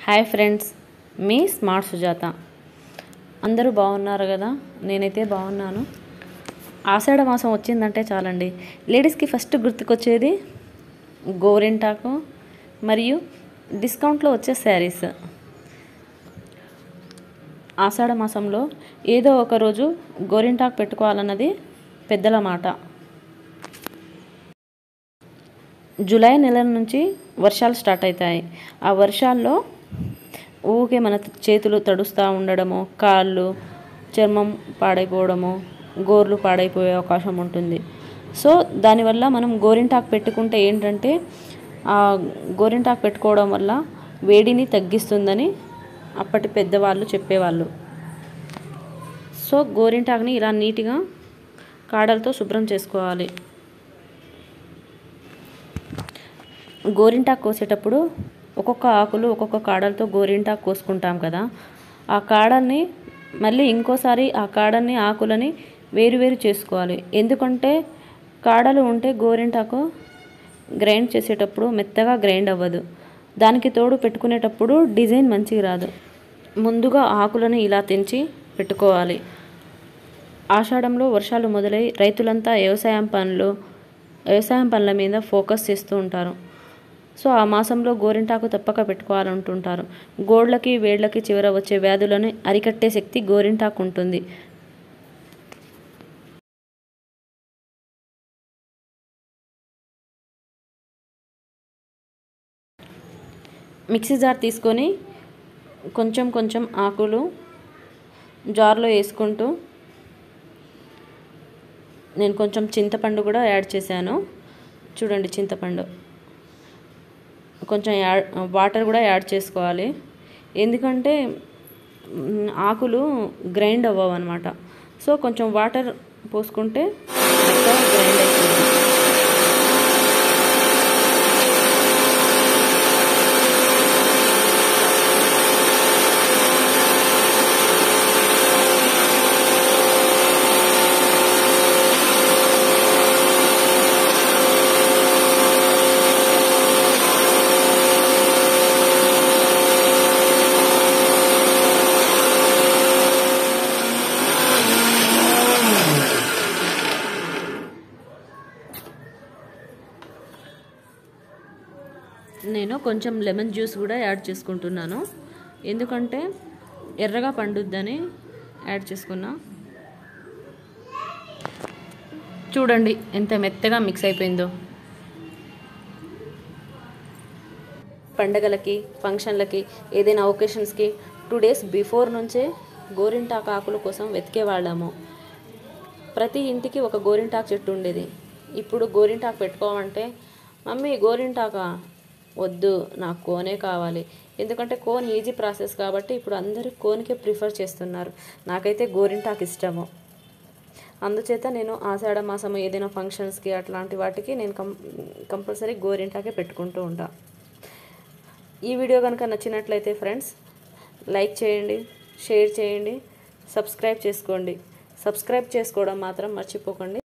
hi friends మీ smart Sujatha అందరూ బాగున్నారు కదా నేనైతే బాగున్నాను ఆషాఢ మాసం వచ్చిందంటే చాలండి లేడీస్కి ఫస్ట్ గుర్తుకొచ్చేది గోరింటాకు మరియు డిస్కౌంట్లో వచ్చే శారీస్ ఆషాఢ మాసంలో ఏదో ఒక రోజు గోరింటాకు పెట్టుకోవాలన్నది పెద్దల మాట జూలై నెల నుంచి వర్షాలు స్టార్ట్ అవుతాయి ఆ వర్షాల్లో ఊకే మన చేతులు తడుస్తూ ఉండడము కాళ్ళు చర్మం పాడైపోవడము గోర్లు పాడైపోయే అవకాశం ఉంటుంది సో దానివల్ల మనం గోరింటాకు పెట్టుకుంటే ఏంటంటే ఆ గోరింటాకు పెట్టుకోవడం వల్ల వేడిని తగ్గిస్తుందని అప్పటి పెద్దవాళ్ళు చెప్పేవాళ్ళు సో గోరింటాకుని ఇలా నీట్గా కాడలతో శుభ్రం చేసుకోవాలి గోరింటాకు కోసేటప్పుడు ఒక్కొక్క ఆకులు ఒక్కొక్క కాడలతో గోరింటాకు కోసుకుంటాం కదా ఆ కాడల్ని మళ్ళీ ఇంకోసారి ఆ కాడల్ని ఆకులని వేరు వేరు చేసుకోవాలి ఎందుకంటే కాడలు ఉంటే గోరింటాకు గ్రైండ్ చేసేటప్పుడు మెత్తగా గ్రైండ్ అవ్వదు దానికి తోడు పెట్టుకునేటప్పుడు డిజైన్ మంచిగా రాదు ముందుగా ఆకులను ఇలా తెంచి పెట్టుకోవాలి ఆషాఢంలో వర్షాలు మొదలై రైతులంతా వ్యవసాయం పనులు వ్యవసాయం పనుల మీద ఫోకస్ చేస్తూ ఉంటారు సో ఆ మాసంలో గోరింటాకు తప్పక పెట్టుకోవాలంటుంటారు గోళ్ళకి వేళ్ళకి చివర వచ్చే వ్యాధులను అరికట్టే శక్తి గోరింటాకు ఉంటుంది మిక్సీ జార్ తీసుకొని కొంచెం కొంచెం ఆకులు జార్లో వేసుకుంటూ నేను కొంచెం చింతపండు కూడా యాడ్ చేశాను చూడండి చింతపండు కొంచెం యాడ్ వాటర్ కూడా యాడ్ చేసుకోవాలి ఎందుకంటే మ్, ఆకులు గ్రైండ్ అవ్వవు అనమాట సో కొంచెం వాటర్ పోసుకుంటే మెత్తగా గ్రైండ్ అవుతుంది నేను కొంచెం లెమన్ జ్యూస్ కూడా యాడ్ చేసుకుంటున్నాను ఎందుకంటే ఎర్రగా పండుద్దని యాడ్ చేసుకున్నా చూడండి ఎంత మెత్తగా మిక్స్ అయిపోయిందో పండగలకి ఫంక్షన్లకి ఏదైనా ఒకేషన్స్కి టూ డేస్ బిఫోర్ నుంచే గోరింటాకు ఆకుల కోసం వెతికే వాళ్ళము ప్రతి ఇంటికి ఒక గోరింటాకు చెట్టు ఉండేది ఇప్పుడు గోరింటాకు పెట్టుకోమంటే మమ్మీ గోరింటాకా వద్దు నాకు కోనే కావాలి ఎందుకంటే కోన్ ఈజీ ప్రాసెస్ కాబట్టి ఇప్పుడు అందరూ కోన్కే ప్రిఫర్ చేస్తున్నారు నాకైతే గోరింటాకు ఇష్టము అందుచేత నేను ఆషాఢ మాసం ఏదైనా ఫంక్షన్స్కి అట్లాంటి వాటికి నేను కం కంపల్సరీ గోరింటాకే పెట్టుకుంటూ ఉంటా ఈ వీడియో కనుక నచ్చినట్లయితే ఫ్రెండ్స్ లైక్ చేయండి షేర్ చేయండి సబ్స్క్రైబ్ చేసుకోండి సబ్స్క్రైబ్ చేసుకోవడం మాత్రం మర్చిపోకండి